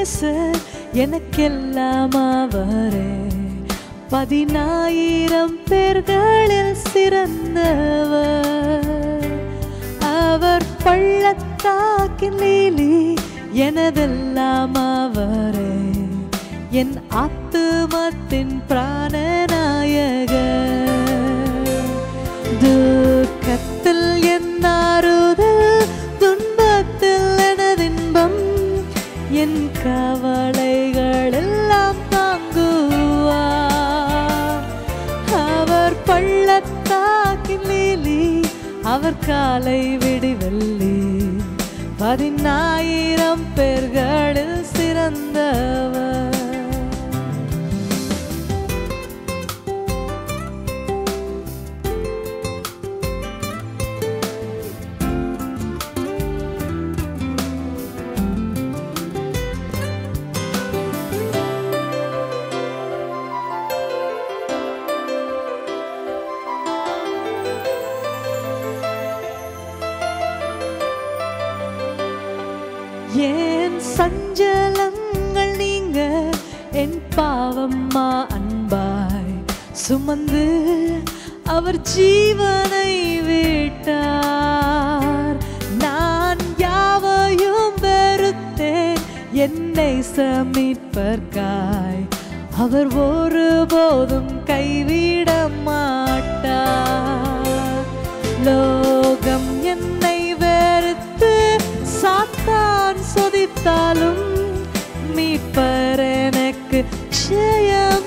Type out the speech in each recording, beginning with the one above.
நேசர் எனக்கெல்லாம் அவரே பதினாயிரம் பேர்களில் சிறந்தவர் அவர் பள்ளத்தாக்கின் லீலி எனதெல்லாம் அவரே என் ஆத்துமத்தின் பிராணநாயகர் துக்கத்தில் என் ஆறுதல் துன்பத்தில் எனதின்பம் என் கவலைகள் எல்லாம் தாங்குவார் அவர் பள்ளத்தாக்கின் லீலி அவர் காலை விடிவெள்ளி பதினாயிரம் பேர்களில் சிறந்தவர் ஏன் சஞ்சலங்கள் நீங்க என் பாவம்மா அன்பாய் சுமந்து அவர் ஜீவனை விட்டார் நான் யாவையும் வெறுத்தேன் என்னை சமீட்பர்காய் அவர் ஒருபோதும் கைவிட மாட்டார் லோகம் என்னை வெறுத்து சாத்தான் சொதித்தாலும் மீட்பர் எனக்கு ஜெயம்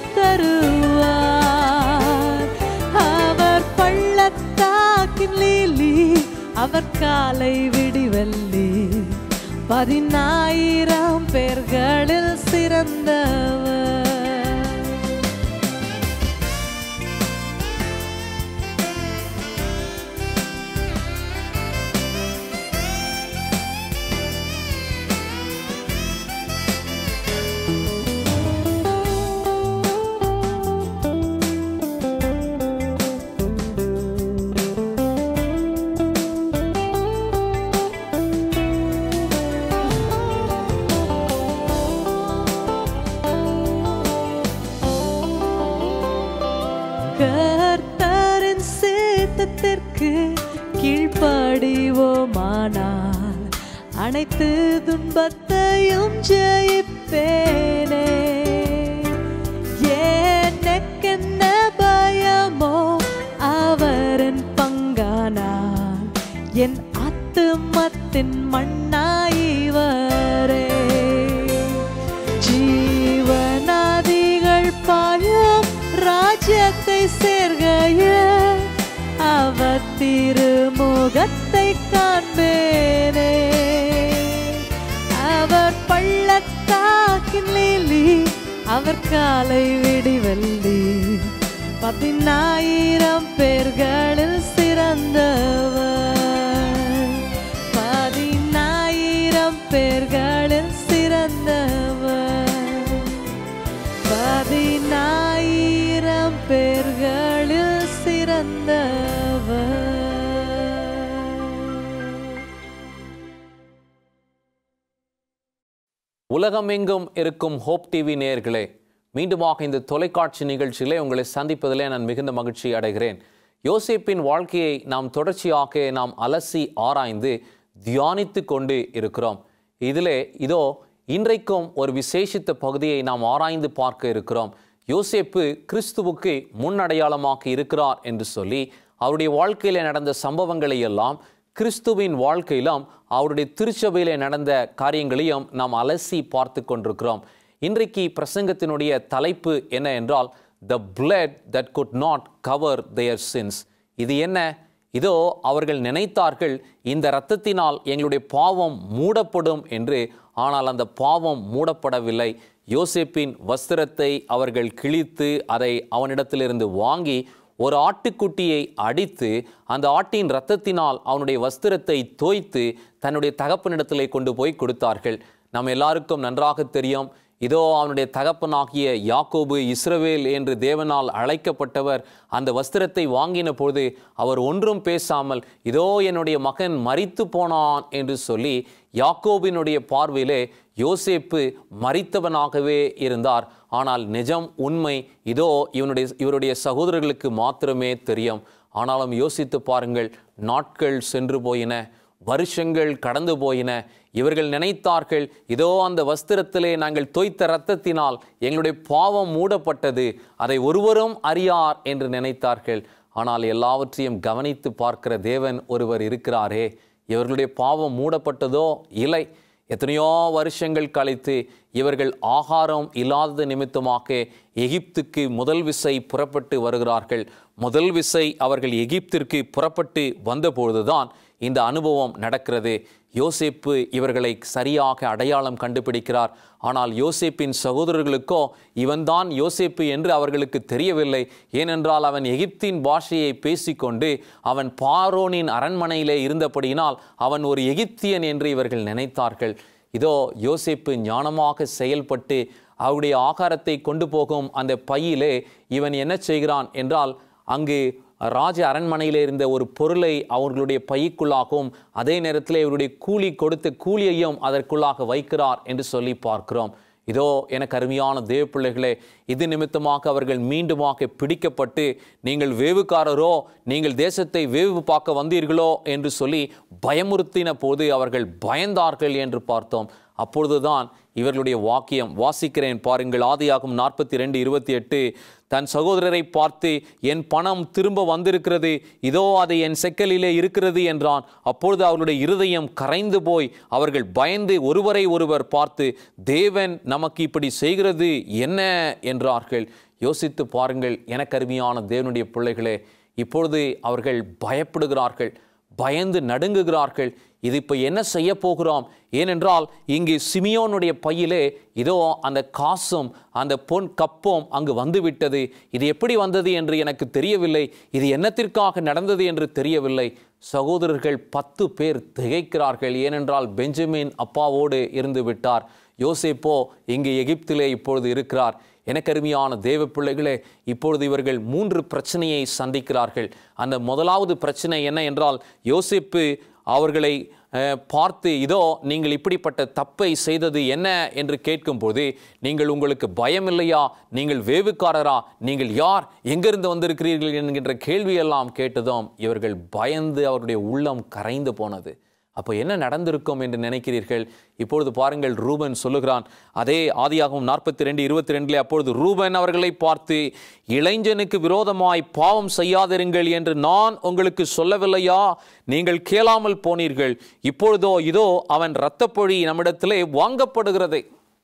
தருவார் அவர் பள்ளத்தாக்கின் லீலி அவர் காலை விடிவெள்ளி பதினாயிரம் பேர்களில் சிறந்தவர் கர்த்தரின் சித்தத்திற்கு கீழ்ப்படிவோமானால் அனைத்து துன்பத்தையும் ஜெயிப்பேனே எனக்கென்ன பயமோ அவரின் பங்கானால் என் ஆத்துமத்தின் மண்ணாயிவரே ஜீவநாதிகள் பாயும் ராஜ்யத்தை சேர்கைய அவர் திருமுகத்தை காண்பேனே அவர் பள்ளத்தாக்கின் லீலி அவர் காலை விடிவெள்ளி பதினாயிரம் பேர்களில் சிறந்தவர் பதினாயிரம் பேர்களில் சிறந்தவர் பதினாயிரம் பேர்களில் சிறந்தவர் உலகமெங்கும் இருக்கும் ஹோப் டிவி நேயர்களே மீண்டுமாக இந்த தொலைக்காட்சி நிகழ்ச்சியிலே உங்களை சந்திப்பதிலே நான் மிகுந்த மகிழ்ச்சி அடைகிறேன் யோசேப்பின் வாழ்க்கையை நாம் தொடர்ச்சியாக நாம் அலசி ஆராய்ந்து தியானித்து கொண்டு இருக்கிறோம் இதிலே இதோ இன்றைக்கும் ஒரு விசேஷித்த பகுதியை நாம் ஆராய்ந்து பார்க்க இருக்கிறோம் யோசேப்பு கிறிஸ்துவுக்கு முன்னடையாளமாக இருக்கிறார் என்று சொல்லி அவருடைய வாழ்க்கையிலே நடந்த சம்பவங்களை எல்லாம் கிறிஸ்துவின் வாழ்க்கையிலும் அவருடைய திருச்சபையிலே நடந்த காரியங்களையும் நாம் அலசி பார்த்து கொண்டிருக்கிறோம் இன்றைக்கு பிரசங்கத்தினுடைய தலைப்பு என்ன என்றால் the blood that could not cover their sins இது என்ன இதோ அவர்கள் நினைத்தார்கள் இந்த இரத்தத்தினால் எங்களுடைய பாவம் மூடப்படும் என்று ஆனால் அந்த பாவம் மூடப்படவில்லை யோசேப்பின் வஸ்திரத்தை அவர்கள் கிழித்து அதை அவனிடத்திலிருந்து வாங்கி ஒரு ஆட்டுக்குட்டியை அடித்து அந்த ஆட்டின் இரத்தத்தினால் அவனுடைய வஸ்திரத்தை தோய்த்து தன்னுடைய தகப்பனிடத்திலே கொண்டு போய் கொடுத்தார்கள் நம்ம எல்லாருக்கும் நன்றாக தெரியும் இதோ அவனுடைய தகப்பனாகிய யாக்கோபு இஸ்ரவேல் என்று தேவனால் அழைக்கப்பட்டவர் அந்த வஸ்திரத்தை வாங்கின பொழுது அவர் ஒன்றும் பேசாமல் இதோ என்னுடைய மகன் மரித்து போனான் என்று சொல்லி யாக்கோபினுடைய பார்வையிலே யோசேப்பு மரித்தவனாகவே இருந்தார் ஆனால் நிஜம் உண்மை இதோ இவனுடைய இவருடைய சகோதரர்களுக்கு மாத்திரமே தெரியும் ஆனாலும் யோசித்து பாருங்கள் நாட்கள் சென்று போயின வருஷங்கள் கடந்து போயின இவர்கள் நினைத்தார்கள் இதோ அந்த வஸ்திரத்திலே நாங்கள் தோய்த்த இரத்தத்தினால் எங்களுடைய பாவம் மூடப்பட்டது அதை ஒருவரும் அறியார் என்று நினைத்தார்கள் ஆனால் எல்லாவற்றையும் கவனித்து பார்க்கிற தேவன் ஒருவர் இருக்கிறாரே இவர்களுடைய பாவம் மூடப்பட்டதோ இல்லை எத்தனையோ வருஷங்கள் கழித்து இவர்கள் ஆகாரம் இல்லாதது நிமித்தமாக எகிப்துக்கு முதல் விசை புறப்பட்டு வருகிறார்கள் முதல் விசை அவர்கள் எகிப்திற்கு புறப்பட்டு வந்தபொழுதுதான் இந்த அனுபவம் நடக்கிறது யோசேப்பு இவர்களை சரியாக அடையாளம் கண்டுபிடிக்கிறார் ஆனால் யோசேப்பின் சகோதரர்களுக்கோ இவன்தான் யோசேப்பு என்று அவர்களுக்கு தெரியவில்லை ஏனென்றால் அவன் எகிப்தின் பாஷையை பேசிக்கொண்டு அவன் பாரோனின் அரண்மனையிலே இருந்தபடியினால் அவன் ஒரு எகிப்தியன் என்று இவர்கள் நினைத்தார்கள் இதோ யோசேப்பு ஞானமாக செயல்பட்டு அவருடைய ஆகாரத்தை கொண்டு போகும் அந்த பையிலே இவன் என்ன செய்கிறான் என்றால் அங்கு ராஜ அரண்மனையில் இருந்த ஒரு பொருளை அவர்களுடைய பைக்குள்ளாகவும் அதே நேரத்தில் இவருடைய கூலி கொடுத்த கூலியையும் அதற்குள்ளாக வைக்கிறார் என்று சொல்லி பார்க்கிறோம் இதோ எனக்கு அருமையான தேவ பிள்ளைகளே இது நிமித்தமாக அவர்கள் மீண்டுமாக பிடிக்கப்பட்டு நீங்கள் வேவுக்காரரோ நீங்கள் தேசத்தை வேவு பார்க்க வந்தீர்களோ என்று சொல்லி பயமுறுத்தின போது அவர்கள் பயந்தார்கள் என்று பார்த்தோம் அப்பொழுதுதான் இவர்களுடைய வாக்கியம் வாசிக்கிறேன் பாருங்கள் ஆதியாகும் நாற்பத்தி ரெண்டு இருபத்தி எட்டு தன் சகோதரரை பார்த்து என் பணம் திரும்ப வந்திருக்கிறது இதோ அது என் செக்கலிலே இருக்கிறது என்றான் அப்பொழுது அவர்களுடைய இருதயம் கரைந்து போய் அவர்கள் பயந்து ஒருவரை ஒருவர் பார்த்து தேவன் நமக்கு இப்படி செய்கிறது என்ன என்றார்கள் யோசித்து பாருங்கள் எனக்கு அருமையான தேவனுடைய பிள்ளைகளே இப்பொழுது அவர்கள் பயப்படுகிறார்கள் பயந்து நடுங்குகிறார்கள் இது இப்போ என்ன செய்ய போகிறோம் ஏனென்றால் இங்கு சிமியோனுடைய பையிலே இதோ அந்த காசும் அந்த பொன் கப்பும் அங்கு வந்துவிட்டது இது எப்படி வந்தது என்று எனக்கு தெரியவில்லை இது என்னத்திற்காக நடந்தது என்று தெரியவில்லை சகோதரர்கள் பத்து பேர் திகைக்கிறார்கள் ஏனென்றால் பெஞ்சமின் அப்பாவோடு இருந்து விட்டார் யோசேப்போ இங்கு எகிப்திலே இப்பொழுது இருக்கிறார் எனக்கு அருமையான தேவ பிள்ளைகளே இப்பொழுது இவர்கள் மூன்று பிரச்சனையை சந்திக்கிறார்கள் அந்த முதலாவது பிரச்சனை என்ன என்றால் யோசிப்பு அவர்களை அஹ், பார்த்து இதோ நீங்கள் இப்படிப்பட்ட தப்பை செய்தது என்ன என்று கேட்கும்போது நீங்கள் உங்களுக்கு பயம் இல்லையா நீங்கள் வேவுக்காரரா நீங்கள் யார் எங்கிருந்து வந்திருக்கிறீர்கள் என்கின்ற கேள்வியெல்லாம் கேட்டதும் இவர்கள் பயந்து அவருடைய உள்ளம் கரைந்து போனது அப்போ என்ன நடந்திருக்கும் என்று நினைக்கிறீர்கள் இப்பொழுது பாருங்கள் ரூபன் சொல்லுகிறான் அதே ஆதியாகவும் நாற்பத்தி ரெண்டு இருபத்தி ரெண்டிலே அப்பொழுது ரூபன் அவர்களை பார்த்து இளைஞனுக்கு விரோதமாய் பாவம் செய்யாதிருங்கள் என்று நான் உங்களுக்கு சொல்லவில்லையா நீங்கள் கேளாமல் போனீர்கள் இப்பொழுதோ இதோ அவன் இரத்தப்பொழி நம்மிடத்திலே வாங்கப்படுகிறது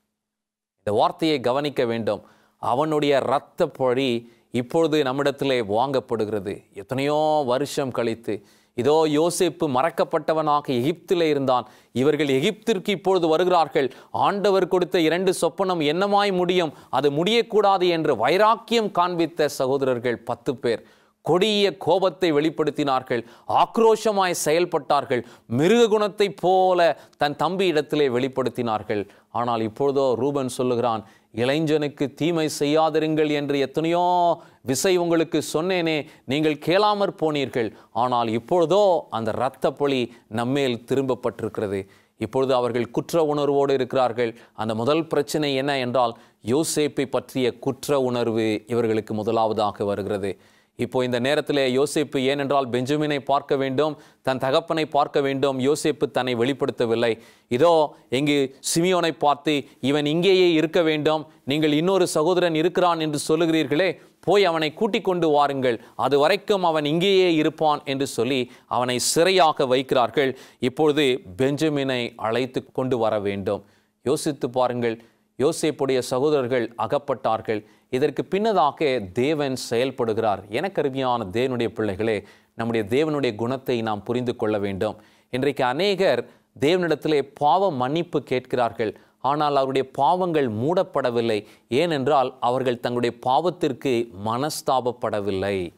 இந்த வார்த்தையை கவனிக்க வேண்டும் அவனுடைய இரத்த பொழி இப்பொழுது நம்மிடத்திலே வாங்கப்படுகிறது எத்தனையோ வருஷம் கழித்து இதோ யோசேப்பு மறக்கப்பட்டவனாக எகிப்திலே இருந்தான் இவர்கள் எகிப்திற்கு இப்பொழுது வருகிறார்கள் ஆண்டவர் கொடுத்த இரண்டு சொப்பனம் என்னமாய் முடியும் அது முடியக்கூடாது என்று வைராக்கியம் காண்பித்த சகோதரர்கள் பத்து பேர் கொடிய கோபத்தை வெளிப்படுத்தினார்கள் ஆக்ரோஷமாய் செயல்பட்டார்கள் மிருக குணத்தைப் போல தன் தம்பி இடத்திலே வெளிப்படுத்தினார்கள் ஆனால் இப்பொழுதோ ரூபன் சொல்லுகிறான் இளைஞனுக்கு தீமை செய்யாதிருங்கள் என்று எத்தனையோ விசை உங்களுக்கு சொன்னேனே நீங்கள் கேளாமற் போனீர்கள் ஆனால் இப்பொழுதோ அந்த இரத்த பொழி நம்மேல் திரும்பப்பட்டிருக்கிறது இப்பொழுது அவர்கள் குற்ற உணர்வோடு இருக்கிறார்கள் அந்த முதல் பிரச்சனை என்ன என்றால் யோசேப்பை பற்றிய குற்ற உணர்வு இவர்களுக்கு முதலாவதாக வருகிறது இப்போ இந்த நேரத்திலே யோசேப்பு ஏனென்றால் பெஞ்சமினை பார்க்க வேண்டும் தன் தகப்பனை பார்க்க வேண்டும் யோசேப்பு தன்னை வெளிப்படுத்தவில்லை இதோ இங்கு சிமியோனை பார்த்து இவன் இங்கேயே இருக்க வேண்டும் நீங்கள் இன்னொரு சகோதரன் இருக்கிறான் என்று சொல்லுகிறீர்களே போய் அவனை கூட்டிக் கொண்டு வாருங்கள் அது வரைக்கும் அவன் இங்கேயே இருப்பான் என்று சொல்லி அவனை சிறையாக வைக்கிறார்கள் இப்பொழுது பெஞ்சமினை அழைத்து கொண்டு வர வேண்டும் யோசித்து பாருங்கள் யோசேப்புடைய சகோதரர்கள் அகப்பட்டார்கள் இதற்கு பின்னதாக தேவன் செயல்படுகிறார் எனக்கு அருமையான தேவனுடைய பிள்ளைகளே நம்முடைய தேவனுடைய குணத்தை நாம் புரிந்து கொள்ள வேண்டும் இன்றைக்கு அநேகர் தேவனிடத்திலே பாவ மன்னிப்பு கேட்கிறார்கள் ஆனால் அவருடைய பாவங்கள் மூடப்படவில்லை ஏனென்றால் அவர்கள் தங்களுடைய பாவத்திற்கு மனஸ்தாபப்படவில்லை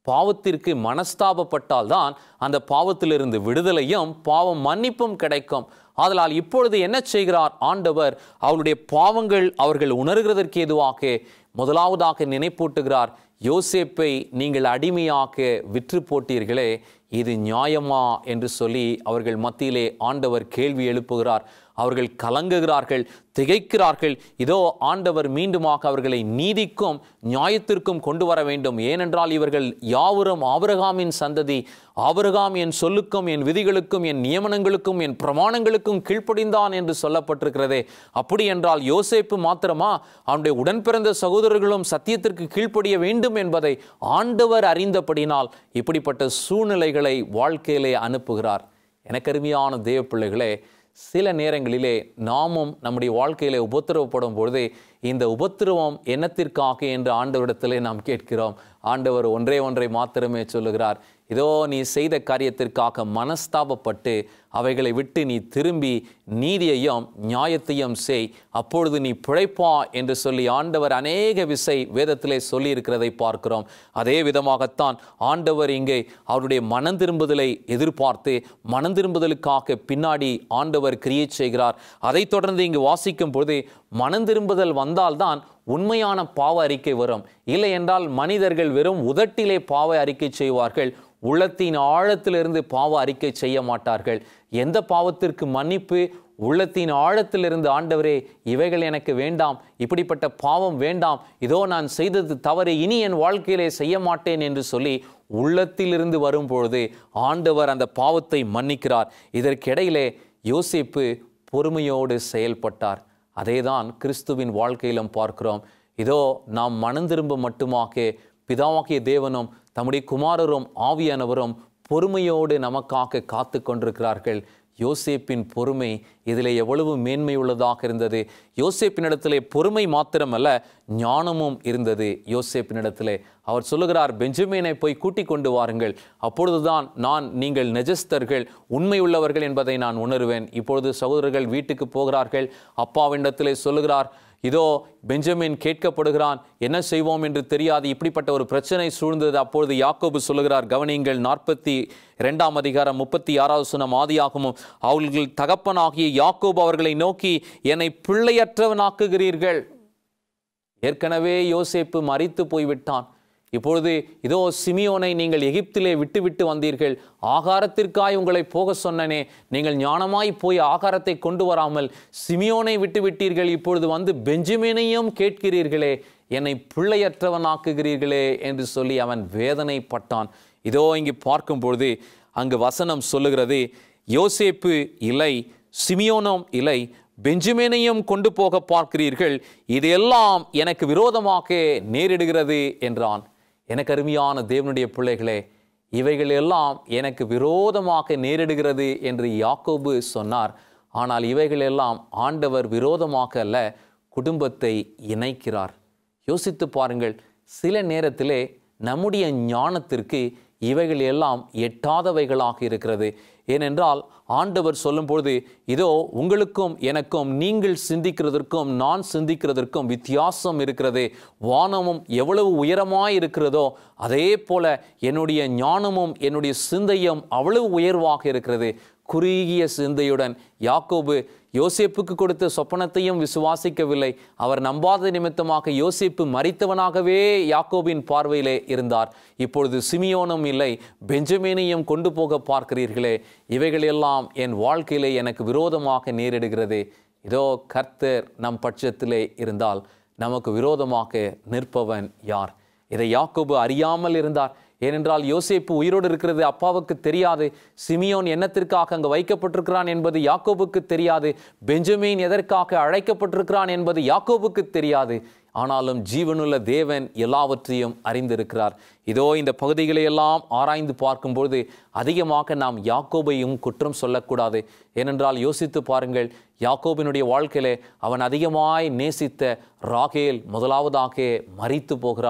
பாவத்திற்கு மனஸ்தாபப்பட்டால்தான் அந்த பாவத்திலிருந்து விடுதலையும் பாவம் மன்னிப்பும் கிடைக்கும் ஆதலால் இப்பொழுது என்ன செய்கிறார் ஆண்டவர் அவருடைய பாவங்கள் அவர்கள் உணர்கிறதற்கு ஏதுவாக முதலாவதாக நினைப்பூட்டுகிறார் யோசேப்பை நீங்கள் அடிமையாக்க விற்று போட்டீர்களே இது நியாயமா என்று சொல்லி அவர்கள் மத்தியிலே ஆண்டவர் கேள்வி எழுப்புகிறார் அவர்கள் கலங்குகிறார்கள் திகைக்கிறார்கள் இதோ ஆண்டவர் மீண்டுமாக அவர்களை நீதிக்கும் நியாயத்திற்கும் கொண்டு வர வேண்டும் ஏனென்றால் இவர்கள் யாவரும் ஆபிரகாமின் சந்ததி ஆபிரகாம் என் சொல்லுக்கும் என் விதிகளுக்கும் என் நியமனங்களுக்கும் என் பிரமாணங்களுக்கும் கீழ்ப்படிந்தான் என்று சொல்லப்பட்டிருக்கிறதே அப்படி என்றால் யோசேப்பு மாத்திரமா அவனுடைய உடன் பிறந்த சகோதரர்களும் சத்தியத்திற்கு கீழ்ப்படிய வேண்டும் என்பதை ஆண்டவர் அறிந்தபடினால் இப்படிப்பட்ட சூழ்நிலைகளை வாழ்க்கையிலே அனுப்புகிறார் எனக்கு அருமையான தேவ பிள்ளைகளே சில நேரங்களிலே நாமும் நம்முடைய வாழ்க்கையிலே உபத்திரவப்படும் பொழுது இந்த உபத்திரவம் என்னத்திற்காக என்று ஆண்டவரிடத்திலே நாம் கேட்கிறோம் ஆண்டவர் ஒன்றே ஒன்றை மாத்திரமே சொல்லுகிறார் இதோ நீ செய்த காரியத்திற்காக மனஸ்தாபப்பட்டு அவைகளை விட்டு நீ திரும்பி நீதியையும் நியாயத்தையும் செய் அப்பொழுது நீ பிழைப்பா என்று சொல்லி ஆண்டவர் அநேக விசை வேதத்திலே சொல்லி இருக்கிறதை பார்க்கிறோம் அதே விதமாகத்தான் ஆண்டவர் இங்கே அவருடைய மனம் திரும்புதலை எதிர்பார்த்து மனம் திரும்புதலுக்காக பின்னாடி ஆண்டவர் கிரியேட் செய்கிறார் அதைத் தொடர்ந்து இங்கு வாசிக்கும் பொழுது மனம் திரும்புதல் வந்தால்தான் உண்மையான பாவ அறிக்கை வரும் இல்லை என்றால் மனிதர்கள் வெறும் உதட்டிலே பாவ அறிக்கை செய்வார்கள் உள்ளத்தின் ஆழத்திலிருந்து பாவ அறிக்கை செய்ய மாட்டார்கள் எந்த பாவத்திற்கு மன்னிப்பு உள்ளத்தின் ஆழத்திலிருந்து ஆண்டவரே இவைகள் எனக்கு வேண்டாம் இப்படிப்பட்ட பாவம் வேண்டாம் இதோ நான் செய்தது தவறு இனி என் வாழ்க்கையிலே செய்ய மாட்டேன் என்று சொல்லி உள்ளத்திலிருந்து வரும்பொழுது ஆண்டவர் அந்த பாவத்தை மன்னிக்கிறார் இதற்கிடையிலே யோசிப்பு பொறுமையோடு செயல்பட்டார் அதேதான் கிறிஸ்துவின் வாழ்க்கையிலும் பார்க்கிறோம் இதோ நாம் மனம் திரும்ப மட்டுமாக பிதாவாகிய தேவனும் தம்முடைய குமாரரும் ஆவியானவரும் பொறுமையோடு நமக்காக காத்து கொண்டிருக்கிறார்கள் யோசேப்பின் பொறுமை இதில் எவ்வளவு மேன்மை உள்ளதாக இருந்தது யோசேப்பினிடத்திலே பொறுமை மாத்திரமல்ல ஞானமும் இருந்தது யோசேப்பினிடத்திலே அவர் சொல்லுகிறார் பெஞ்சமினை போய் கூட்டிக் கொண்டு வாருங்கள் அப்பொழுதுதான் நான் நீங்கள் நெஜஸ்தர்கள் உண்மை உள்ளவர்கள் என்பதை நான் உணர்வேன் இப்பொழுது சகோதரர்கள் வீட்டுக்கு போகிறார்கள் அப்பாவினிடத்திலே சொல்லுகிறார் இதோ பெஞ்சமின் கேட்கப்படுகிறான் என்ன செய்வோம் என்று தெரியாது இப்படிப்பட்ட ஒரு பிரச்சனை சூழ்ந்தது அப்பொழுது யாக்கோபு சொல்லுகிறார் கவனிங்கள் நாற்பத்தி இரண்டாம் அதிகாரம் முப்பத்தி ஆறாவது சொன்ன ஆதியாகமும் அவர்கள் தகப்பனாகிய யாக்கோபு அவர்களை நோக்கி என்னை பிள்ளையற்றவனாக்குகிறீர்கள் ஏற்கனவே யோசேப்பு மறித்து போய்விட்டான் இப்பொழுது இதோ சிமியோனை நீங்கள் எகிப்திலே விட்டுவிட்டு வந்தீர்கள் ஆகாரத்திற்காய் உங்களை போக சொன்னனே நீங்கள் ஞானமாய் போய் ஆகாரத்தை கொண்டு வராமல் சிமியோனை விட்டுவிட்டீர்கள் இப்பொழுது வந்து பெஞ்சமினையும் கேட்கிறீர்களே என்னை பிள்ளையற்றவனாக்குகிறீர்களே என்று சொல்லி அவன் வேதனைப்பட்டான் இதோ இங்கு பார்க்கும் பொழுது அங்கு வசனம் சொல்லுகிறது யோசேப்பு இலை சிமியோனும் இலை பெஞ்சமினையும் கொண்டு போக பார்க்கிறீர்கள் இதெல்லாம் எனக்கு விரோதமாக நேரிடுகிறது என்றான் எனக்கு அருமையான தேவனுடைய பிள்ளைகளே இவைகள் எல்லாம் எனக்கு விரோதமாக நேரிடுகிறது என்று யாக்கோபு சொன்னார் ஆனால் இவைகள் எல்லாம் ஆண்டவர் விரோதமாக அல்ல குடும்பத்தை இணைக்கிறார் யோசித்து பாருங்கள் சில நேரத்திலே நம்முடைய ஞானத்திற்கு இவைகள் எல்லாம் எட்டாதவைகளாக இருக்கிறது ஏனென்றால் ஆண்டவர் சொல்லும் பொழுது இதோ உங்களுக்கும் எனக்கும் நீங்கள் சிந்திக்கிறதற்கும் நான் சிந்திக்கிறதற்கும் வித்தியாசம் இருக்கிறது வானமும் எவ்வளவு உயரமாய் இருக்கிறதோ அதே போல என்னுடைய ஞானமும் என்னுடைய சிந்தையும் அவ்வளவு உயர்வாக இருக்கிறது குறுகிய சிந்தையுடன் யாக்கோபு யோசேப்புக்கு கொடுத்த சொப்பனத்தையும் விசுவாசிக்கவில்லை அவர் நம்பாத நிமித்தமாக யோசேப்பு மறித்தவனாகவே யாக்கோபின் பார்வையிலே இருந்தார் இப்பொழுது சிமியோனும் இல்லை பெஞ்சமீனையும் கொண்டு போக பார்க்கிறீர்களே இவைகளெல்லாம் என் வாழ்க்கையிலே எனக்கு விரோதமாக நேரிடுகிறது இதோ கர்த்தர் நம் பட்சத்திலே இருந்தால் நமக்கு விரோதமாக நிற்பவன் யார் இதை யாக்கோபு அறியாமல் இருந்தார் ஏனென்றால் யோசேப்பு உயிரோடு இருக்கிறது அப்பாவுக்கு தெரியாது சிமியோன் என்னத்திற்காக அங்கு வைக்கப்பட்டிருக்கிறான் என்பது யாக்கோபுக்கு தெரியாது பெஞ்சமின் எதற்காக அழைக்கப்பட்டிருக்கிறான் என்பது யாக்கோபுக்கு தெரியாது ஆனாலும் ஜீவனுள்ள தேவன் எல்லாவற்றையும் அறிந்திருக்கிறார் இதோ இந்த பகுதிகளை எல்லாம் ஆராய்ந்து பார்க்கும்பொழுது அதிகமாக நாம் யாக்கோபையும் குற்றம் சொல்லக்கூடாது ஏனென்றால் யோசித்து பாருங்கள் யாக்கோபினுடைய வாழ்க்கையிலே அவன் அதிகமாய் நேசித்த ராகேல் முதலாவதாக மறித்து போகிறாள்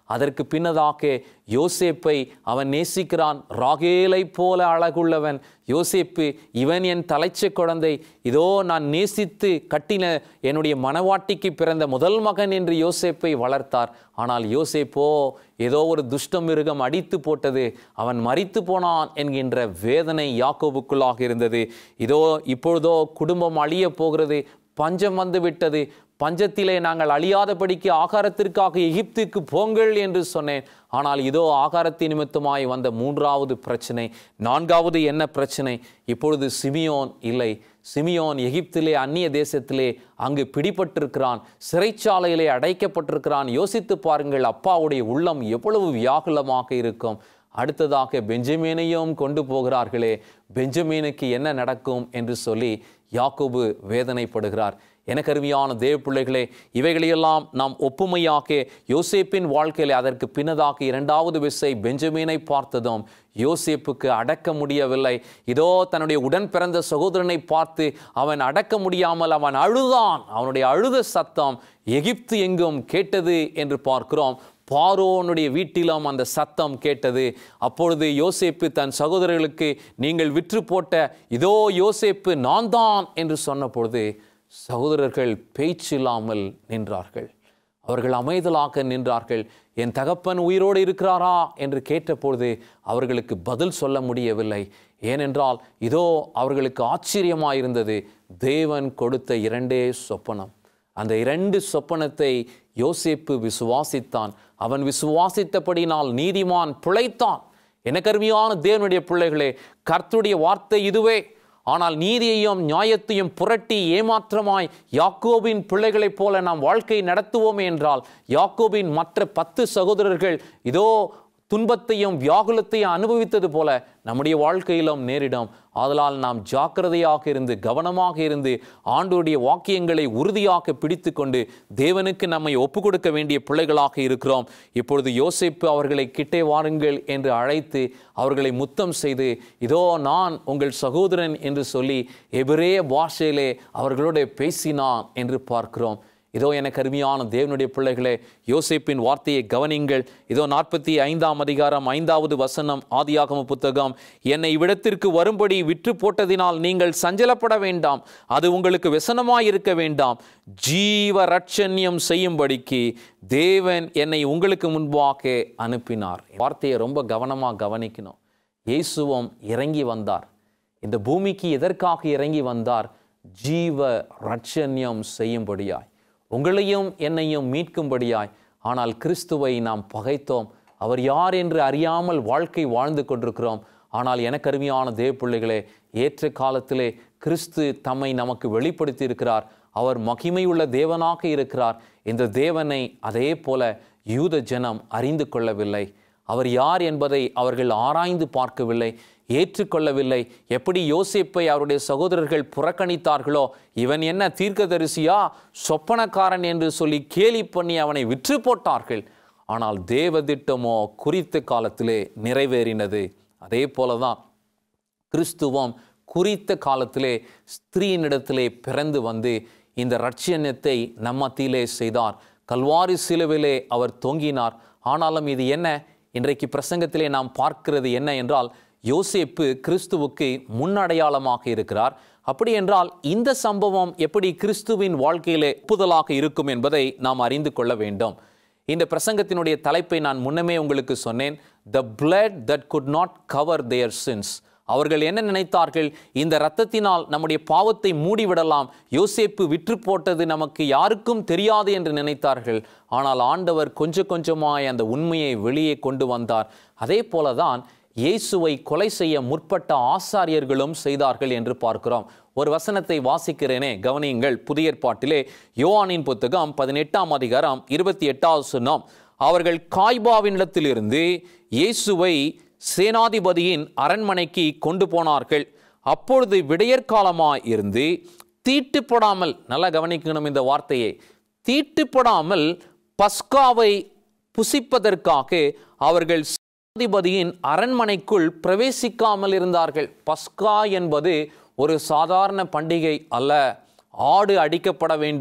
அதற்கு பின்னதாக யோசேப்பை அவன் நேசிக்கிறான் ராகேலை போல அழகுள்ளவன் யோசேப்பு இவன் என் தலைச்ச குழந்தை இதோ நான் நேசித்து கட்டின என்னுடைய மனவாட்டிக்கு பிறந்த முதல் மகன் என்று யோசேப்பை வளர்த்தார் ஆனால் யோசேப்போ ஏதோ ஒரு துஷ்ட மிருகம் அடித்து போட்டது அவன் மரித்து போனான் என்கின்ற வேதனை யாக்கோபுக்குள்ளாக இருந்தது இதோ இப்பொழுதோ குடும்பம் அழிய போகிறது பஞ்சம் வந்து விட்டது பஞ்சத்திலே நாங்கள் அழியாதபடிக்கு ஆகாரத்திற்காக எகிப்துக்கு போங்கள் என்று சொன்னேன் ஆனால் இதோ ஆகாரத்தின் நிமித்தமாய் வந்த மூன்றாவது பிரச்சனை நான்காவது என்ன பிரச்சனை இப்பொழுது சிமியோன் இல்லை சிமியோன் எகிப்திலே அந்நிய தேசத்திலே அங்கு பிடிபட்டிருக்கிறான் சிறைச்சாலையிலே அடைக்கப்பட்டிருக்கிறான் யோசித்து பாருங்கள் அப்பாவுடைய உள்ளம் எவ்வளவு வியாகுலமாக இருக்கும் அடுத்ததாக பெஞ்சமீனையும் கொண்டு போகிறார்களே பெஞ்சமீனுக்கு என்ன நடக்கும் என்று சொல்லி யாக்கோபு வேதனைப்படுகிறார் எனக்கு அருமையான தேவ பிள்ளைகளே இவைகளையெல்லாம் நாம் ஒப்புமையாக்க யோசேப்பின் வாழ்க்கையிலே அதற்கு பின்னதாக இரண்டாவது விசை பெஞ்சமீனை பார்த்ததும் யோசேப்புக்கு அடக்க முடியவில்லை இதோ தன்னுடைய உடன் பிறந்த சகோதரனை பார்த்து அவன் அடக்க முடியாமல் அவன் அழுதான் அவனுடைய அழுத சத்தம் எகிப்து எங்கும் கேட்டது என்று பார்க்கிறோம் பாரோனுடைய வீட்டிலும் அந்த சத்தம் கேட்டது அப்பொழுது யோசேப்பு தன் சகோதரர்களுக்கு நீங்கள் விற்று போட்ட இதோ யோசேப்பு நான் தான் என்று சொன்ன பொழுது சகோதரர்கள் பேச்சில்லாமல் நின்றார்கள் அவர்கள் அமைதலாக நின்றார்கள் என் தகப்பன் உயிரோடு இருக்கிறாரா என்று கேட்டபொழுது அவர்களுக்கு பதில் சொல்ல முடியவில்லை ஏனென்றால் இதோ அவர்களுக்கு ஆச்சரியமாயிருந்தது தேவன் கொடுத்த இரண்டே சொப்பனம் அந்த இரண்டு சொப்பனத்தை யோசேப்பு விசுவாசித்தான் அவன் விசுவாசித்தபடினால் நீதிமான் பிழைத்தான் எனக்கு அருமையான தேவனுடைய பிள்ளைகளே கர்த்தருடைய வார்த்தை இதுவே ஆனால் நீதியையும் நியாயத்தையும் புரட்டி ஏமாற்றமாய் யாக்கோபின் பிள்ளைகளைப் போல நாம் வாழ்க்கை நடத்துவோமே என்றால் யாக்கோபின் மற்ற பத்து சகோதரர்கள் இதோ துன்பத்தையும் வியாகுலத்தையும் அனுபவித்தது போல நம்முடைய வாழ்க்கையிலும் நேரிடும் ஆதலால் நாம் ஜாக்கிரதையாக இருந்து கவனமாக இருந்து ஆண்டோடைய வாக்கியங்களை உறுதியாக பிடித்து கொண்டு தேவனுக்கு நம்மை ஒப்பு கொடுக்க வேண்டிய பிள்ளைகளாக இருக்கிறோம் இப்பொழுது யோசிப்பு அவர்களை கிட்டே வாருங்கள் என்று அழைத்து அவர்களை முத்தம் செய்து இதோ நான் உங்கள் சகோதரன் என்று சொல்லி எபிரேய பாஷையிலே அவர்களோட பேசினான் என்று பார்க்கிறோம் இதோ எனக்கு அருமையான தேவனுடைய பிள்ளைகளே யோசேப்பின் வார்த்தையை கவனிங்கள் இதோ நாற்பத்தி ஐந்தாம் அதிகாரம் ஐந்தாவது வசனம் ஆதியாகம புத்தகம் என்னை இவ்விடத்திற்கு வரும்படி விற்று போட்டதினால் நீங்கள் சஞ்சலப்பட வேண்டாம் அது உங்களுக்கு व्यसனமாய் இருக்க வேண்டாம் ஜீவ ரட்சண்யம் செய்யும்படிக்கு தேவன் என்னை உங்களுக்கு முன்பாக அனுப்பினார் வார்த்தையை ரொம்ப கவனமாக கவனிக்கணும் இயேசுவும் இறங்கி வந்தார் இந்த பூமிக்கு எதற்காக இறங்கி வந்தார் ஜீவ ரட்சண்யம் செய்யும்படியாய் உங்களையும் என்னையும் மீட்கும்படியாய் ஆனால் கிறிஸ்துவை நாம் பகைத்தோம் அவர் யார் என்று அறியாமல் வாழ்க்கை வாழ்ந்து கொண்டிருக்கிறோம் ஆனால் எனக்கு அருமையான தேவ பிள்ளைகளே ஏற்ற காலத்திலே கிறிஸ்து தம்மை நமக்கு வெளிப்படுத்தி இருக்கிறார் அவர் மகிமையுள்ள தேவனாக இருக்கிறார் இந்த தேவனை அதே போல யூத ஜனம் அறிந்து கொள்ளவில்லை அவர் யார் என்பதை அவர்கள் ஆராய்ந்து பார்க்கவில்லை ஏற்றுக்கொள்ளவில்லை எப்படி யோசேப்பை அவருடைய சகோதரர்கள் புறக்கணித்தார்களோ இவன் என்ன தீர்க்கதரிசியா சொப்பனக்காரன் என்று சொல்லி கேலி பண்ணி அவனை விற்று போட்டார்கள் ஆனால் தேவ திட்டமோ குறித்த காலத்திலே நிறைவேறினது அதே போலதான் கிறிஸ்துவம் குறித்த காலத்திலே ஸ்திரீனிடத்திலே பிறந்து வந்து இந்த ரட்சியத்தை நம்மத்திலே செய்தார் கல்வாரி சிலுவிலே அவர் தொங்கினார் ஆனாலும் இது என்ன இன்றைக்கு பிரசங்கத்திலே நாம் பார்க்கிறது என்ன என்றால் யோசேப்பு கிறிஸ்துவுக்கு முன்னடையாளமாக இருக்கிறார் அப்படி என்றால் இந்த சம்பவம் எப்படி கிறிஸ்துவின் வாழ்க்கையிலே ஒப்புதலாக இருக்கும் என்பதை நாம் அறிந்து கொள்ள வேண்டும் இந்த பிரசங்கத்தினுடைய தலைப்பை நான் முன்னமே உங்களுக்கு சொன்னேன் த blood that could not cover their sins அவர்கள் என்ன நினைத்தார்கள் இந்த இரத்தத்தினால் நம்முடைய பாவத்தை மூடிவிடலாம் யோசேப்பு விற்று போட்டது நமக்கு யாருக்கும் தெரியாது என்று நினைத்தார்கள் ஆனால் ஆண்டவர் கொஞ்சம் கொஞ்சமாய் அந்த உண்மையை வெளியே கொண்டு வந்தார் அதே போலதான் இயேசுவை கொலை செய்ய முற்பட்ட ஆசாரியர்களும் செய்தார்கள் என்று பார்க்கிறோம் ஒரு வசனத்தை வாசிக்கிறேனே கவனியுங்கள் புதிய ஏற்பாட்டிலே யோவானின் புத்தகம் பதினெட்டாம் அதிகாரம் இருபத்தி எட்டாவது சொன்னோம் அவர்கள் காய்பாவினிடத்திலிருந்து இயேசுவை சேனாதிபதியின் அரண்மனைக்கு கொண்டு போனார்கள் அப்பொழுது விடையற்காலமாய் இருந்து தீட்டுப்படாமல் நல்லா கவனிக்கணும் இந்த வார்த்தையை தீட்டுப்படாமல் பஸ்காவை புசிப்பதற்காக அவர்கள் சேனாதிபதியின் அரண்மனைக்குள் பிரவேசிக்காமல் இருந்தார்கள் பஸ்கா என்பது ஒரு சாதாரண பண்டிகை அல்ல ஆடு அடிக்கப்பட வேண்டும்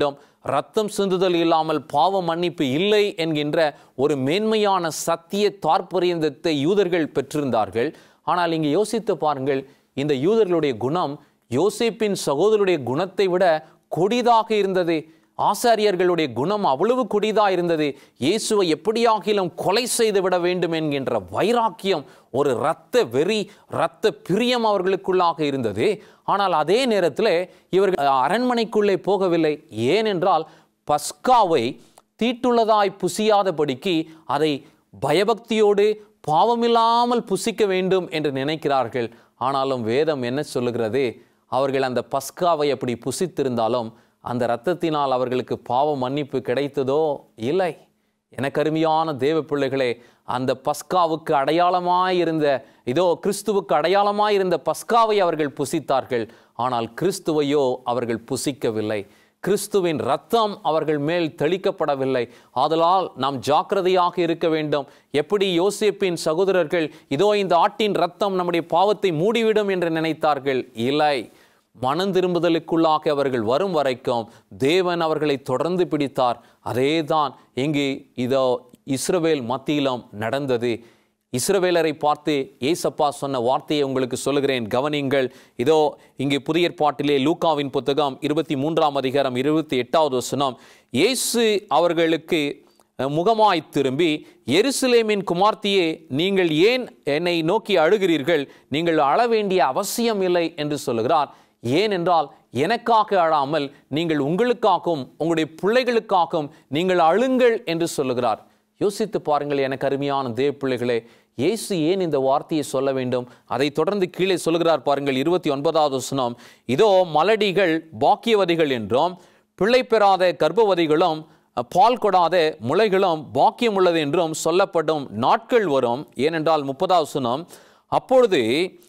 ரத்தம் சிந்துதல் இல்லாமல் பாவ மன்னிப்பு இல்லை என்கின்ற ஒரு மேன்மையான சத்திய தாற்பரியந்தத்தை யூதர்கள் பெற்றிருந்தார்கள் ஆனால் இங்கே யோசித்து பாருங்கள் இந்த யூதர்களுடைய குணம் யோசேப்பின் சகோதரருடைய குணத்தை விட கொடிதாக இருந்தது ஆசாரியர்களுடைய குணம் அவ்வளவு கொடிதா இருந்தது இயேசுவை எப்படியாகிலும் கொலை செய்து விட வேண்டும் என்கின்ற வைராக்கியம் ஒரு இரத்த வெறி இரத்த பிரியம் அவர்களுக்குள்ளாக இருந்தது ஆனால் அதே நேரத்தில் இவர்கள் அரண்மனைக்குள்ளே போகவில்லை ஏனென்றால் பஸ்காவை தீட்டுள்ளதாய் புசியாதபடிக்கு அதை பயபக்தியோடு பாவமில்லாமல் புசிக்க வேண்டும் என்று நினைக்கிறார்கள் ஆனாலும் வேதம் என்ன சொல்லுகிறது அவர்கள் அந்த பஸ்காவை அப்படி புசித்திருந்தாலும் அந்த இரத்தத்தினால் அவர்களுக்கு பாவ மன்னிப்பு கிடைத்ததோ இல்லை எனக்கு அருமையான தேவ பிள்ளைகளே அந்த பஸ்காவுக்கு அடையாளமாய் இருந்த இதோ கிறிஸ்துவுக்கு அடையாளமாய் இருந்த பஸ்காவை அவர்கள் புசித்தார்கள் ஆனால் கிறிஸ்துவையோ அவர்கள் புசிக்கவில்லை கிறிஸ்துவின் ரத்தம் அவர்கள் மேல் தெளிக்கப்படவில்லை ஆதலால் நாம் ஜாக்கிரதையாக இருக்க வேண்டும் எப்படி யோசேப்பின் சகோதரர்கள் இதோ இந்த ஆட்டின் ரத்தம் நம்முடைய பாவத்தை மூடிவிடும் என்று நினைத்தார்கள் இல்லை மனம் திரும்புதலுக்குள்ளாக அவர்கள் வரும் வரைக்கும் தேவன் அவர்களை தொடர்ந்து பிடித்தார் அதேதான் இங்கு இதோ இஸ்ரவேல் மத்தியிலும் நடந்தது இஸ்ரவேலரை பார்த்து ஏசப்பா சொன்ன வார்த்தையை உங்களுக்கு சொல்லுகிறேன் கவனிங்கள் இதோ இங்கே புதிய ஏற்பாட்டிலே லூக்காவின் புத்தகம் இருபத்தி மூன்றாம் அதிகாரம் இருபத்தி எட்டாவது வசனம் இயேசு அவர்களுக்கு அஹ், முகமாய் திரும்பி எருசலேமின் குமார்த்தியே நீங்கள் ஏன் என்னை நோக்கி அழுகிறீர்கள் நீங்கள் அழ வேண்டிய அவசியம் இல்லை என்று சொல்லுகிறார் ஏனென்றால் எனக்காக அழாமல் நீங்கள் உங்களுக்காகவும் உங்களுடைய பிள்ளைகளுக்காகவும் நீங்கள் அழுங்கள் என்று சொல்லுகிறார் யோசித்து பாருங்கள் எனக்கு அருமையான தேவ பிள்ளைகளே இயேசு ஏன் இந்த வார்த்தையை சொல்ல வேண்டும் அதை தொடர்ந்து கீழே சொல்லுகிறார் பாருங்கள் இருபத்தி ஒன்பதாவது வசனம் இதோ மலடிகள் பாக்கியவதிகள் என்றும் பிள்ளை பெறாத கர்ப்பவதிகளும் பால் கொடாத முளைகளும் பாக்கியம் உள்ளது என்றும் சொல்லப்படும் நாட்கள் வரும் ஏனென்றால் முப்பதாவது வசனம் அப்பொழுது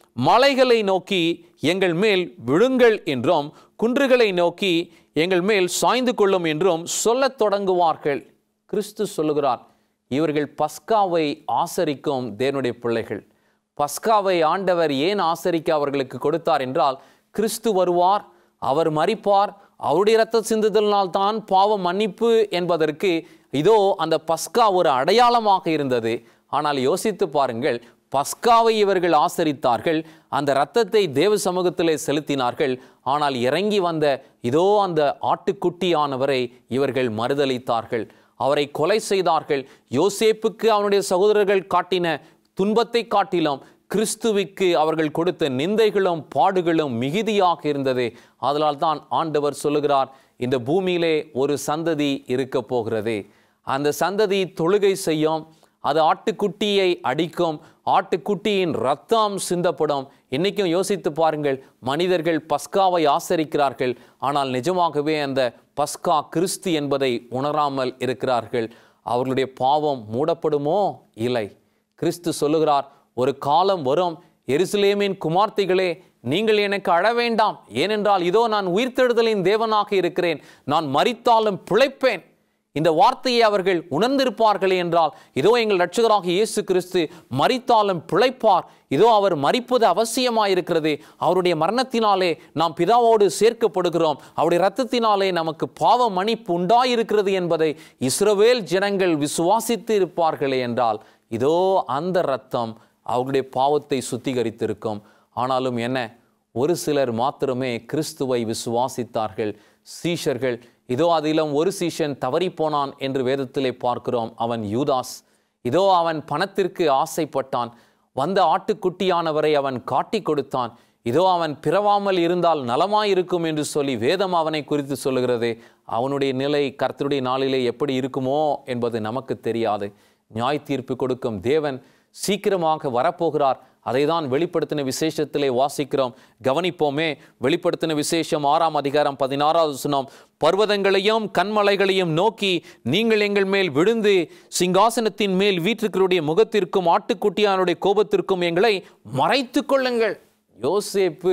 மலைகளை நோக்கி எங்கள் மேல் விழுங்கள் என்றும் குன்றுகளை நோக்கி எங்கள் மேல் சாய்ந்து கொள்ளும் என்றும் சொல்லத் தொடங்குவார்கள் கிறிஸ்து சொல்லுகிறார் இவர்கள் பஸ்காவை ஆசரிக்கும் தேவனுடைய பிள்ளைகள் பஸ்காவை ஆண்டவர் ஏன் ஆசரிக்க அவர்களுக்கு கொடுத்தார் என்றால் கிறிஸ்து வருவார் அவர் மரிப்பார் அவருடைய இரத்த சிந்துதலினால் தான் பாவ மன்னிப்பு என்பதற்கு இதோ அந்த பஸ்கா ஒரு அடையாளமாக இருந்தது ஆனால் யோசித்து பாருங்கள் பஸ்காவை இவர்கள் ஆசரித்தார்கள் அந்த இரத்தத்தை தேவ சமூகத்திலே செலுத்தினார்கள் ஆனால் இறங்கி வந்த இதோ அந்த ஆட்டுக்குட்டியானவரை இவர்கள் மறுதலித்தார்கள் அவரை கொலை செய்தார்கள் யோசேப்புக்கு அவனுடைய சகோதரர்கள் காட்டின துன்பத்தை காட்டிலும் கிறிஸ்துவுக்கு அவர்கள் கொடுத்த நிந்தைகளும் பாடுகளும் மிகுதியாக இருந்தது அதனால் தான் ஆண்டவர் சொல்லுகிறார் இந்த பூமியிலே ஒரு சந்ததி இருக்க போகிறது அந்த சந்ததி தொழுகை செய்யும் அது ஆட்டுக்குட்டியை அடிக்கும் ஆட்டுக்குட்டியின் ரத்தம் சிந்தப்படும் இன்னைக்கும் யோசித்து பாருங்கள் மனிதர்கள் பஸ்காவை ஆசரிக்கிறார்கள் ஆனால் நிஜமாகவே அந்த பஸ்கா கிறிஸ்து என்பதை உணராமல் இருக்கிறார்கள் அவர்களுடைய பாவம் மூடப்படுமோ இல்லை கிறிஸ்து சொல்லுகிறார் ஒரு காலம் வரும் எருசலேமின் குமார்த்திகளே நீங்கள் எனக்கு அழ வேண்டாம் ஏனென்றால் இதோ நான் உயிர்த்தெழுதலின் தேவனாக இருக்கிறேன் நான் மரித்தாலும் பிழைப்பேன் இந்த வார்த்தையை அவர்கள் உணர்ந்திருப்பார்களே என்றால் இதோ எங்கள் ரட்சகராக இயேசு கிறிஸ்து மரித்தாலும் பிழைப்பார் இதோ அவர் மரிப்பது அவசியமாயிருக்கிறது அவருடைய மரணத்தினாலே நாம் பிதாவோடு சேர்க்கப்படுகிறோம் அவருடைய இரத்தத்தினாலே நமக்கு பாவ மன்னிப்பு உண்டாயிருக்கிறது என்பதை இஸ்ரவேல் ஜனங்கள் விசுவாசித்து இருப்பார்களே என்றால் இதோ அந்த இரத்தம் அவர்களுடைய பாவத்தை சுத்திகரித்திருக்கும் ஆனாலும் என்ன ஒரு சிலர் மாத்திரமே கிறிஸ்துவை விசுவாசித்தார்கள் சீஷர்கள் இதோ அதிலும் ஒரு சீஷன் தவறி போனான் என்று வேதத்திலே பார்க்கிறோம் அவன் யூதாஸ் இதோ அவன் பணத்திற்கு ஆசைப்பட்டான் வந்த ஆட்டுக்குட்டியானவரை அவன் காட்டி கொடுத்தான் இதோ அவன் பிறவாமல் இருந்தால் நலமாயிருக்கும் என்று சொல்லி வேதம் அவனை குறித்து சொல்லுகிறது அவனுடைய நிலை கர்த்தருடைய நாளிலே எப்படி இருக்குமோ என்பது நமக்கு தெரியாது நியாய் தீர்ப்பு கொடுக்கும் தேவன் சீக்கிரமாக வரப்போகிறார் அதை தான் வெளிப்படுத்தின விசேஷத்திலே வாசிக்கிறோம் கவனிப்போமே வெளிப்படுத்தின விசேஷம் ஆறாம் அதிகாரம் பதினாறாவது சுனம் பர்வதங்களையும் கண்மலைகளையும் நோக்கி நீங்கள் எங்கள் மேல் விழுந்து சிங்காசனத்தின் மேல் வீற்றுக்களுடைய முகத்திற்கும் ஆட்டுக்குட்டியானுடைய கோபத்திற்கும் எங்களை மறைத்து கொள்ளுங்கள் யோசேப்பு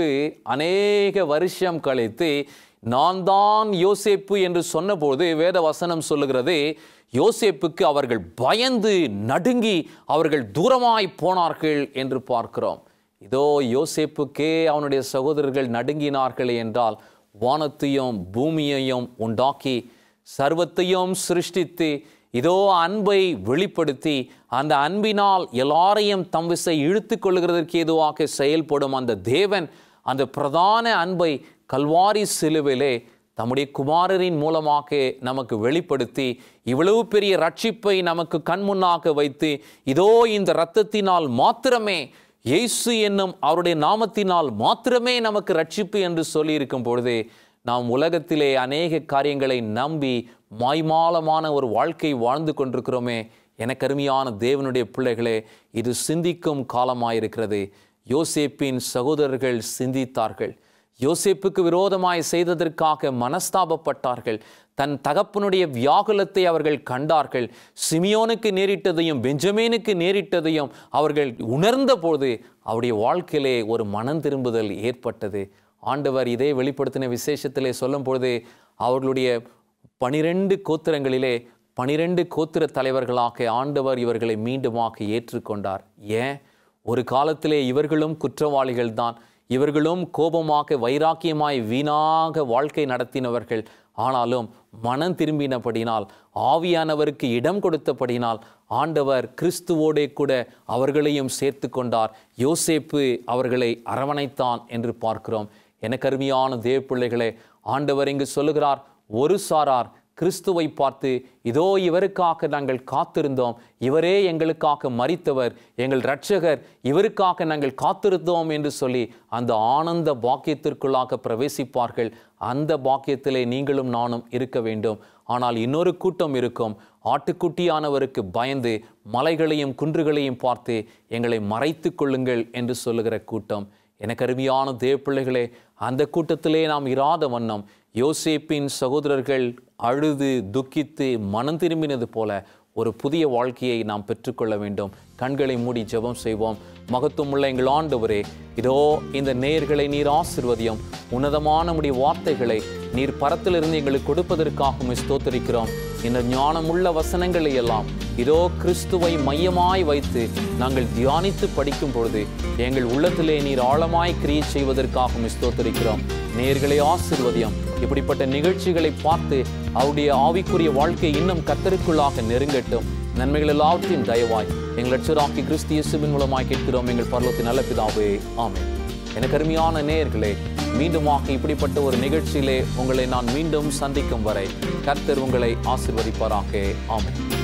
அநேக வருஷம் கழித்து நான் தான் யோசேப்பு என்று சொன்னபோது வேத வசனம் சொல்லுகிறது யோசேப்புக்கு அவர்கள் பயந்து நடுங்கி அவர்கள் தூரமாய் போனார்கள் என்று பார்க்கிறோம் இதோ யோசேப்புக்கே அவனுடைய சகோதரர்கள் நடுங்கினார்களே என்றால் வானத்தையும் பூமியையும் உண்டாக்கி சர்வத்தையும் சிருஷ்டித்து இதோ அன்பை வெளிப்படுத்தி அந்த அன்பினால் எல்லாரையும் தம் விசை இழுத்து கொள்கிறதற்கு ஏதுவாக செயல்படும் அந்த தேவன் அந்த பிரதான அன்பை கல்வாரி சிலுவிலே தம்முடைய குமாரரின் மூலமாக நமக்கு வெளிப்படுத்தி இவ்வளவு பெரிய ரட்சிப்பை நமக்கு கண்முன்னாக வைத்து இதோ இந்த இரத்தத்தினால் மாத்திரமே இயேசு என்னும் அவருடைய நாமத்தினால் மாத்திரமே நமக்கு ரட்சிப்பு என்று சொல்லியிருக்கும் பொழுது நாம் உலகத்திலே அநேக காரியங்களை நம்பி மாய்மாலமான ஒரு வாழ்க்கை வாழ்ந்து கொண்டிருக்கிறோமே எனக்கு அருமையான தேவனுடைய பிள்ளைகளே இது சிந்திக்கும் காலமாயிருக்கிறது யோசேப்பின் சகோதரர்கள் சிந்தித்தார்கள் யோசேப்புக்கு விரோதமாய் செய்ததற்காக மனஸ்தாபப்பட்டார்கள் தன் தகப்பனுடைய வியாகுலத்தை அவர்கள் கண்டார்கள் சிமியோனுக்கு நேரிட்டதையும் பெஞ்சமேனுக்கு நேரிட்டதையும் அவர்கள் உணர்ந்தபோது அவருடைய வாழ்க்கையிலே ஒரு மனம் திரும்புதல் ஏற்பட்டது ஆண்டவர் இதே வெளிப்படுத்தின விசேஷத்திலே சொல்லும் பொழுது அவர்களுடைய பனிரெண்டு கோத்திரங்களிலே பனிரெண்டு கோத்திர தலைவர்களாக ஆண்டவர் இவர்களை மீண்டுமாக ஏற்றுக்கொண்டார் ஏன் ஒரு காலத்திலே இவர்களும் குற்றவாளிகள் தான் இவர்களும் கோபமாக வைராக்கியமாய் வீணாக வாழ்க்கை நடத்தினவர்கள் ஆனாலும் மனம் திரும்பினபடினால் ஆவியானவருக்கு இடம் கொடுத்தபடினால் ஆண்டவர் கிறிஸ்துவோடே கூட அவர்களையும் சேர்த்து கொண்டார் யோசேப்பு அவர்களை அரவணைத்தான் என்று பார்க்கிறோம் எனக்கு அருமையான தேவ பிள்ளைகளே ஆண்டவர் இங்கு சொல்லுகிறார் ஒரு சாரார் கிறிஸ்துவை பார்த்து இதோ இவருக்காக நாங்கள் காத்திருந்தோம் இவரே எங்களுக்காக மரித்தவர் எங்கள் இரட்சகர் இவருக்காக நாங்கள் காத்திருந்தோம் என்று சொல்லி அந்த ஆனந்த பாக்கியத்திற்குள்ளாக பிரவேசிப்பார்கள் அந்த பாக்கியத்திலே நீங்களும் நானும் இருக்க வேண்டும் ஆனால் இன்னொரு கூட்டம் இருக்கும் ஆட்டுக்குட்டியானவருக்கு பயந்து மலைகளையும் குன்றுகளையும் பார்த்து எங்களை மறைத்து கொள்ளுங்கள் என்று சொல்லுகிற கூட்டம் எனக்கு அருமையான தேவ பிள்ளைகளே அந்த கூட்டத்திலே நாம் இராத வண்ணம் யோசேப்பின் சகோதரர்கள் அழுது துக்கித்து மனம் திரும்பினது போல ஒரு புதிய வாழ்க்கையை நாம் பெற்றுக்கொள்ள வேண்டும் கண்களை மூடி ஜெபம் செய்வோம் மகத்துவமுள்ள எங்கள் ஆண்டவரே இதோ இந்த நேர்களை நீர் ஆசிர்வதியும் உன்னதமான உடைய வார்த்தைகளை நீர் பரத்திலிருந்து எங்களுக்கு கொடுப்பதற்காக உம்மை ஸ்தோத்திரிக்கிறோம் இந்த ஞானமுள்ள வசனங்களை எல்லாம் இதோ கிறிஸ்துவை மையமாய் வைத்து நாங்கள் தியானித்து படிக்கும் பொழுது எங்கள் உள்ளத்திலே நீர் ஆழமாய் கிரியை செய்வதற்காக உம்மை ஸ்தோத்திரிக்கிறோம் நேர்களை ஆசிர்வதியம் இப்படிப்பட்ட நிகழ்ச்சிகளை பார்த்து அவருடைய ஆவிக்குரிய வாழ்க்கை இன்னும் கத்தருக்குள்ளாக நெருங்கட்டும் நன்மைகள் எல்லாவற்றையும் தயவாய் எங்கள் லட்சராக்கி கிறிஸ்து இயேசுவின் மூலமாய் கேட்கிறோம் எங்கள் பரலோகத்தின் நல்ல பிதாவே ஆமென் எனக்கு அருமையான நேயர்களே மீண்டுமாக இப்படிப்பட்ட ஒரு நிகழ்ச்சியிலே உங்களை நான் மீண்டும் சந்திக்கும் வரை கர்த்தர் உங்களை ஆசிர்வதிப்பாராக ஆமென்